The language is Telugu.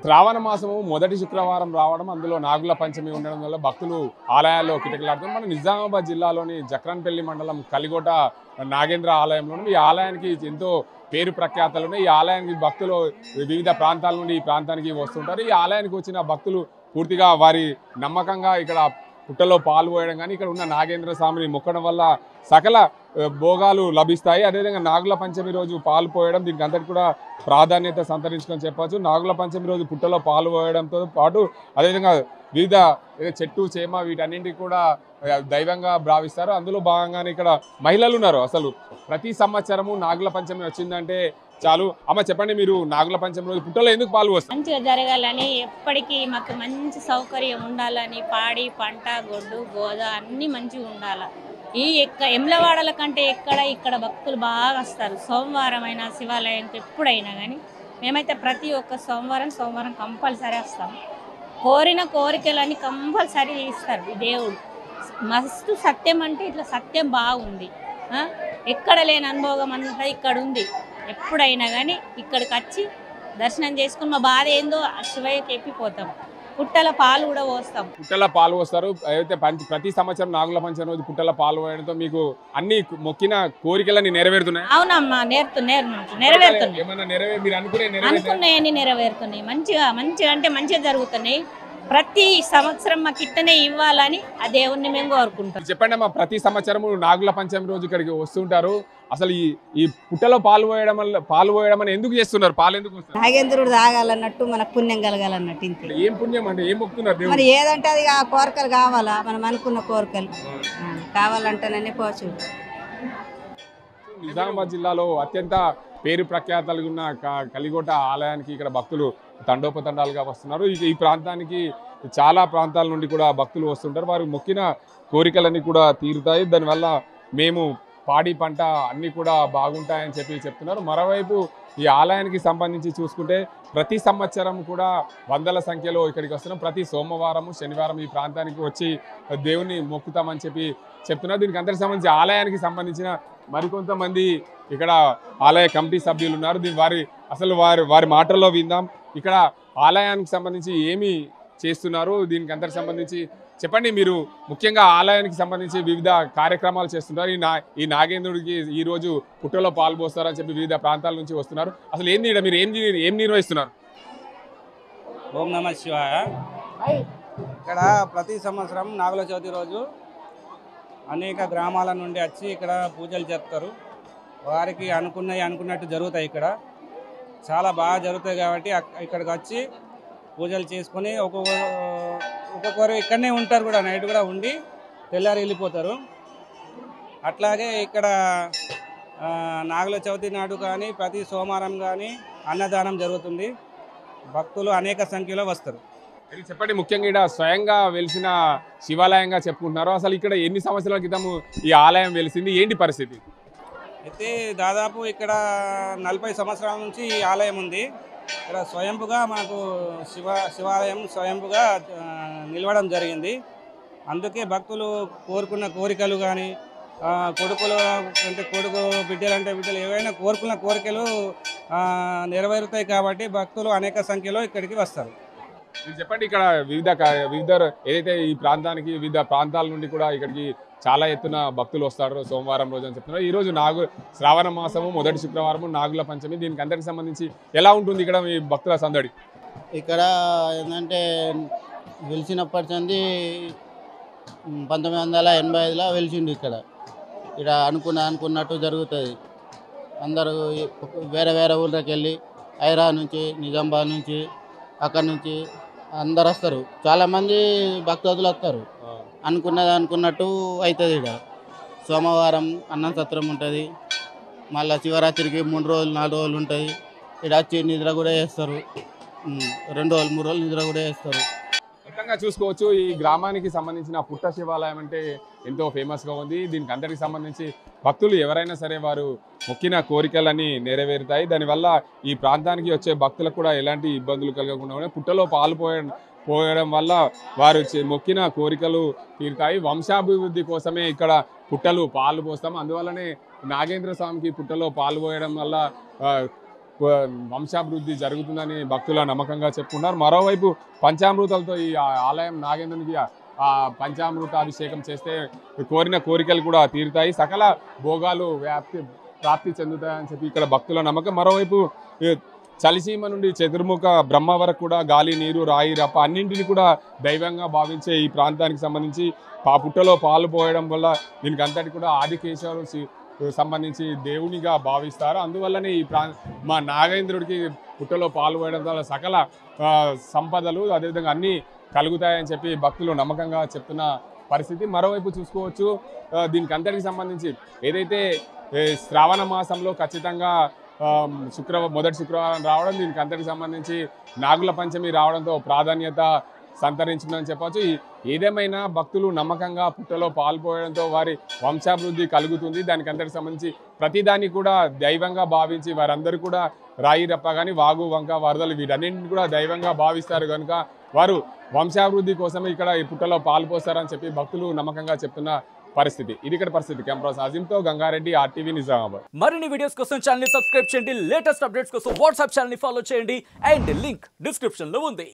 శ్రావణ మాసము మొదటి శుక్రవారం రావడం అందులో నాగుల పంచమి ఉండడం వల్ల భక్తులు ఆలయాల్లో కిటకిలాడుతారు మన నిజామాబాద్ జిల్లాలోని జక్రన్పల్లి మండలం కలిగోట నాగేంద్ర ఆలయంలో ఈ ఆలయానికి ఎంతో పేరు ప్రఖ్యాతలు ఉన్నాయి ఈ ఆలయానికి భక్తులు వివిధ ప్రాంతాల నుండి ఈ ప్రాంతానికి వస్తుంటారు ఈ ఆలయానికి వచ్చిన భక్తులు పూర్తిగా వారి నమ్మకంగా ఇక్కడ పుట్టలో పాలు పోయడం కానీ ఇక్కడ ఉన్న నాగేంద్ర స్వామిని మొక్కడం వల్ల సకల ఆ, భోగాలు లభిస్తాయి అదేవిధంగా నాగుల పంచమి రోజు పాలు పోయడం దీనికి అంతటి కూడా ప్రాధాన్యత సంతరించుకొని చెప్పవచ్చు నాగుల పంచమి రోజు పుట్టలో పాలు పోయడంతో పాటు అదేవిధంగా వివిధ ఏదో చెట్టు చేమ వీటన్నింటికి కూడా ఆ, దైవంగా భావిస్తారు అందులో భాగంగానే ఇక్కడ మహిళలు ఉన్నారు అసలు ప్రతి సంవత్సరము నాగుల పంచమి వచ్చిందంటే చాలు అమ్మ చెప్పండి మీరు నాగుల పంచమి రోజు పుట్టలో ఎందుకు పాలు పోస్తారు మంచిగా జరగాలని ఎప్పటికీ మాకు మంచి సౌకర్యం ఉండాలని పాడి పంట గొడ్డు గోద అన్నీ మంచిగా ఉండాలి ఈ ఎక్క ఎమ్లవాడల కంటే ఎక్కడ ఇక్కడ భక్తులు బాగా వస్తారు సోమవారం అయినా శివాలయంకి ఎప్పుడైనా కానీ మేమైతే ప్రతి ఒక్క సోమవారం సోమవారం కంపల్సరీ వస్తాం కోరిన కోరికలన్నీ కంపల్సరీ ఇస్తారు ఈ దేవుడు మస్తు సత్యం అంటే ఇట్లా సత్యం బాగుంది ఆ? ఎక్కడ లేని అనుభవం అంతా ఇక్కడ ఉంది ఎప్పుడైనా కానీ ఇక్కడికి వచ్చి దర్శనం చేసుకుని మా బాధ ఏందో ఆ శివయ్యకి ఎప్పిపోతాం పుట్టల పాలు కూడా పోస్తాం పుట్టల పాలు పోస్తారు అయితే పంచ ప్రతి సంవత్సరం నాగుల పంచమి రోజు పుట్టల పాలు పోయడంతో మీకు అన్ని మొక్కిన కోరికలన్నీ నెరవేరుతున్నాయి అవునమ్మా నేర్తు నేర్ నెరవేరుతున్నాయి ఏమన్నా నెరవేరు మీరు అనుకునే నెరవేరు అనుకున్నాయని నెరవేరుతున్నాయి మంచిగా మంచిగా అంటే మంచిగా జరుగుతున్నాయి ప్రతి సంవత్సరం మాకు ఇట్టనే ఇవ్వాలని ఆ దేవుణ్ణి మేము కోరుకుంటాం చెప్పండి అమ్మా ప్రతి సంవత్సరము నాగుల పంచమి రోజు ఇక్కడికి వస్తుంటారు అసలు ఈ ఈ పుట్టలో పాలు పోయడం వల్ల పాలు పోయడం అని ఎందుకు చేస్తున్నారు పాలు ఎందుకు వస్తారు నాగేంద్రుడు తాగాలన్నట్టు మనకు పుణ్యం కలగాలన్నట్టు ఇంతే ఏం పుణ్యం అంటే ఏం మొక్కుతున్నారు దేవుడు మరి ఏదంటే అది ఆ కోరికలు కావాలా మనం అనుకున్న కోరికలు ఆ, కావాలంటేనే పోచు నిజామాబాద్ జిల్లాలో అత్యంత పేరు ప్రఖ్యాతలు ఉన్న క- కలిగోట ఆలయానికి ఇక్కడ భక్తులు తండోపతండాలుగా వస్తున్నారు ఇక ఈ ప్రాంతానికి చాలా ప్రాంతాల నుండి కూడా భక్తులు వస్తుంటారు వారు మొక్కిన కోరికలన్నీ కూడా తీరుతాయి దానివల్ల మేము పాడి పంట అన్నీ కూడా బాగుంటాయని చెప్పి చెప్తున్నారు మరోవైపు ఈ ఆలయానికి సంబంధించి చూసుకుంటే ప్రతి సంవత్సరం కూడా వందల సంఖ్యలో ఇక్కడికి వస్తున్నాం ప్రతి సోమవారం శనివారం ఈ ప్రాంతానికి వచ్చి దేవుని మొక్కుతామని చెప్పి చెప్తున్నారు దీనికి అందరికి సంబంధించి ఆలయానికి సంబంధించిన మరికొంతమంది ఇక్కడ ఆలయ కమిటీ సభ్యులు ఉన్నారు దీని వారి అసలు వారి వారి మాటల్లో విందాం ఇక్కడ ఆలయానికి సంబంధించి ఏమి చేస్తున్నారు దీనికి అందరికి సంబంధించి చెప్పండి మీరు ముఖ్యంగా ఆలయానికి సంబంధించి వివిధ కార్యక్రమాలు చేస్తున్నారు ఈ నా ఈ నాగేంద్రుడికి ఈ రోజు పుట్టలో పాల్పోస్తారని చెప్పి వివిధ ప్రాంతాల నుంచి వస్తున్నారు అసలు ఏంది ఈడ మీరు ఏం ని- ఏం నిర్వహిస్తున్నారు ఓం నమ శివాయ ఇక్కడ ప్రతి సంవత్సరం నాగుల చవితి రోజు అనేక గ్రామాల నుండి వచ్చి ఇక్కడ పూజలు జరుపుతారు వారికి అనుకున్నవి అనుకున్నట్టు జరుగుతాయి ఇక్కడ చాలా బాగా జరుగుతాయి కాబట్టి అక్- ఇక్కడికి వచ్చి పూజలు చేసుకొని ఒక్కొక్క ఒక్కొక్కరు ఇక్కడనే ఉంటారు కూడా నైట్ కూడా ఉండి తెల్లారి వెళ్ళిపోతారు అట్లాగే ఇక్కడ ఆ, నాగుల చవితి నాడు కానీ ప్రతి సోమవారం కానీ అన్నదానం జరుగుతుంది భక్తులు అనేక సంఖ్యలో వస్తారు ఇది చెప్పండి ముఖ్యంగా ఇక్కడ స్వయంగా వెలిసిన శివాలయంగా చెప్పుకుంటున్నారు అసలు ఇక్కడ ఎన్ని సంవత్సరాల క్రితం ఈ ఆలయం వెలిసింది ఏంటి పరిస్థితి అయితే దాదాపు ఇక్కడ నలభై సంవత్సరాల నుంచి ఈ ఆలయం ఉంది ఇక్కడ స్వయంపుగా మనకు శివ శివాలయం స్వయంపుగా ఆ, నిలవడం జరిగింది అందుకే భక్తులు కోరుకున్న కోరికలు కానీ కొడుకులు అంటే కొడుకు బిడ్డలు అంటే బిడ్డలు ఏవైనా కోరుకున్న కోరికలు ఆ, నెరవేరుతాయి కాబట్టి భక్తులు అనేక సంఖ్యలో ఇక్కడికి వస్తారు మీరు చెప్పండి ఇక్కడ వివిధ క- వివిధ ఏదైతే ఈ ప్రాంతానికి వివిధ ప్రాంతాల నుండి కూడా ఇక్కడికి చాలా ఎత్తున భక్తులు వస్తారు సోమవారం రోజు అని చెప్తున్నారు ఈ రోజు నాగు శ్రావణ మాసము మొదటి శుక్రవారము నాగుల పంచమి దీనికి అందరికి సంబంధించి ఎలా ఉంటుంది ఇక్కడ మీ భక్తుల సందడి ఇక్కడ ఏంటంటే వెలిసినప్పటి నుండి పంతొమ్మిది వందల ఎనభై ఐదులో వెలిసిండు ఇక్కడ ఇక్కడ అనుకున్న అనుకున్నట్టు జరుగుతుంది అందరూ ఈ- వేరే వేరే ఊళ్ళకి వెళ్ళి హైరా నుంచి నిజామాబాద్ నుంచి అక్కడ నుంచి అందరు వస్తారు చాలామంది భక్తులు వస్తారు అనుకున్నది అనుకున్నట్టు అవుతుంది ఇక్కడ సోమవారం అన్నం సత్రం ఉంటుంది మళ్ళీ శివరాత్రికి మూడు రోజులు నాలుగు రోజులు ఉంటుంది ఇక్కడ వచ్చి నిద్ర కూడా చేస్తారు ఉమ్, రెండు రోజులు మూడు రోజులు నిద్ర కూడా చేస్తారు మొత్తంగా చూసుకోవచ్చు ఈ గ్రామానికి సంబంధించిన పుట్ట శివాలయం అంటే ఎంతో ఫేమస్ గా ఉంది దీనికి అందరికి సంబంధించి భక్తులు ఎవరైనా సరే వారు మొక్కిన కోరికలన్నీ నెరవేరుతాయి దానివల్ల ఈ ప్రాంతానికి వచ్చే భక్తులకు కూడా ఎలాంటి ఇబ్బందులు కలగకుండా ఉన్నాయి. పుట్టలో పాలు పోయడం పోయడం వల్ల వారు చే- మొక్కిన కోరికలు తీరుతాయి వంశాభివృద్ధి కోసమే ఇక్కడ పుట్టలు పాలు పోస్తాం అందువల్లనే నాగేంద్ర స్వామికి పుట్టలో పాలు పోయడం వల్ల ఆ, వ- వంశాభివృద్ధి జరుగుతుందని భక్తుల నమ్మకంగా చెప్పుకున్నారు మరోవైపు పంచామృతాలతో ఈ ఆ- ఆలయం నాగేంద్రునికి ఆ- ఆ పంచామృత అభిషేకం చేస్తే కోరిన కోరికలు కూడా తీరుతాయి సకల భోగాలు వ్యాప్తి ప్రాప్తి చెందుతాయని చెప్పి ఇక్కడ భక్తుల నమ్మకం మరోవైపు ఈ చలిసీమ నుండి చతుర్ముఖ బ్రహ్మ వరకు కూడా గాలి నీరు రాయి రప్ప అన్నింటిని కూడా దైవంగా భావించే ఈ ప్రాంతానికి సంబంధించి ఆ పుట్టలో పాలు పోయడం వల్ల దీనికి అంతటి కూడా ఆదికేశవులు సి- సంబంధించి దేవునిగా భావిస్తారు అందువల్లనే ఈ ప్రా మా నాగేంద్రుడికి పుట్టలో పాలు పోయడం వల్ల సకల ఆ, సంపదలు అదేవిధంగా అన్నీ కలుగుతాయని చెప్పి భక్తులు నమ్మకంగా చెప్తున్న పరిస్థితి మరోవైపు చూసుకోవచ్చు ఆ, దీనికి అంతటికి సంబంధించి ఏదైతే ఏ, శ్రావణ మాసంలో ఖచ్చితంగా ఆ, శుక్రవ మొదటి శుక్రవారం రావడం దీనికి అంతటికి సంబంధించి నాగుల పంచమి రావడంతో ప్రాధాన్యత సంతరించిందని చెప్పొచ్చు ఈ- ఏదేమైనా భక్తులు నమ్మకంగా పుట్టలో పాల్పోయడంతో వారి వంశాభివృద్ధి కలుగుతుంది దానికి అందరికి సంబంధించి ప్రతిదాన్ని కూడా దైవంగా భావించి వారందరూ కూడా రాయి రప్ప కానీ వాగు వంక వరదలు వీటన్నింటిని కూడా దైవంగా భావిస్తారు కనుక వారు వంశాభివృద్ధి కోసమే ఇక్కడ ఈ పుట్టలో పాల్పోస్తారని చెప్పి భక్తులు నమ్మకంగా చెప్తున్న పరిస్థితి ఇది ఇక్కడ పరిస్థితి కెమెరాస్ అజిమ్తో గంగారెడ్డి ఆర్టీవీ నిజామాబాద్ మరిన్ని వీడియోస్ కోసం ఛానల్ ని సబ్స్క్రైబ్ చేయండి లేటెస్ట్ అప్డేట్స్ కోసం వాట్సాప్ ఛానల్ ని ఫాలో చేయండి అండ్ లింక్ డిస్క్రిప్షన్ లో ఉంది